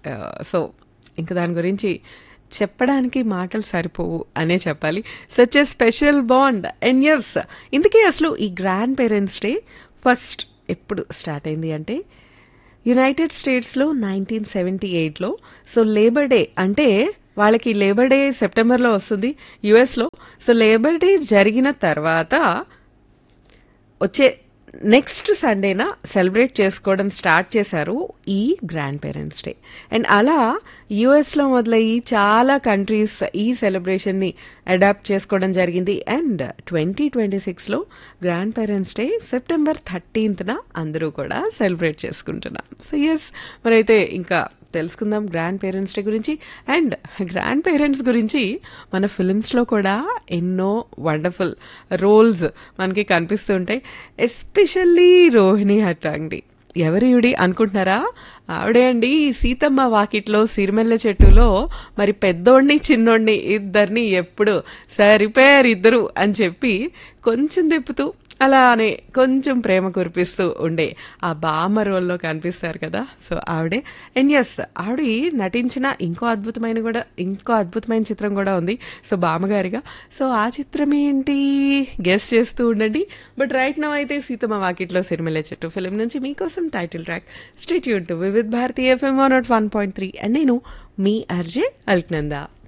so ఇంకా దాని గురించి చెప్పడానికి మాటలు సరిపోవు అనే చెప్పాలి such a special bond and yes ఇందుకే అసలు ఈ గ్రాండ్ పేరెంట్స్ డే ఫస్ట్ ఎప్పుడు స్టార్ట్ అయింది అంటే యునైటెడ్ స్టేట్స్లో నైన్టీన్ సెవెంటీ ఎయిట్లో సో లేబర్ డే అంటే వాళ్ళకి లేబర్ డే సెప్టెంబర్లో వస్తుంది యుఎస్లో సో లేబర్ డే జరిగిన తర్వాత వచ్చే నెక్స్ట్ సండేన సెలబ్రేట్ చేసుకోవడం స్టార్ట్ చేశారు ఈ గ్రాండ్ పేరెంట్స్ డే అండ్ అలా యుఎస్లో మొదలయ్యి చాలా కంట్రీస్ ఈ సెలబ్రేషన్ని అడాప్ట్ చేసుకోవడం జరిగింది అండ్ ట్వంటీ ట్వంటీ సిక్స్లో గ్రాండ్ పేరెంట్స్ డే సెప్టెంబర్ థర్టీన్త్న అందరూ కూడా సెలబ్రేట్ చేసుకుంటున్నాం సో ఎస్ మరైతే ఇంకా తెలుసుకుందాం గ్రాండ్ పేరెంట్స్ డే గురించి అండ్ గ్రాండ్ పేరెంట్స్ గురించి మన ఫిలిమ్స్లో కూడా ఎన్నో వండర్ఫుల్ రోల్స్ మనకి కనిపిస్తుంటాయి ఎస్పెషల్లీ రోహిణి హట్టాంగి ఎవరు ఈవిడి అనుకుంటున్నారా ఆవిడే అండి ఈ సీతమ్మ వాకిట్లో సిరిమెల్ల చెట్టులో మరి పెద్దోడిని చిన్నోడిని ఇద్దరిని ఎప్పుడు సరిపోయారు ఇద్దరు అని చెప్పి కొంచెం తిప్పుతూ అలానే కొంచెం ప్రేమ కురిపిస్తూ ఉండే ఆ బామ్మ రోల్లో కనిపిస్తారు కదా సో ఆవిడే అండ్ ఎస్ ఆవిడ నటించిన ఇంకో అద్భుతమైన కూడా ఇంకో అద్భుతమైన చిత్రం కూడా ఉంది సో బామ్మగారిగా సో ఆ చిత్రం ఏంటి గెస్ చేస్తూ ఉండండి బట్ రైట్ నవ్ అయితే సీతమ్మ వాకిట్లో సిరిమెల్ల చెట్టు ఫిలిం నుంచి మీకోసం టైటిల్ ట్రాక్ స్టేట్ యూన్ to Vividh Bharati FM one nought one point three and నేను మీ అర్జే అల్క్నందా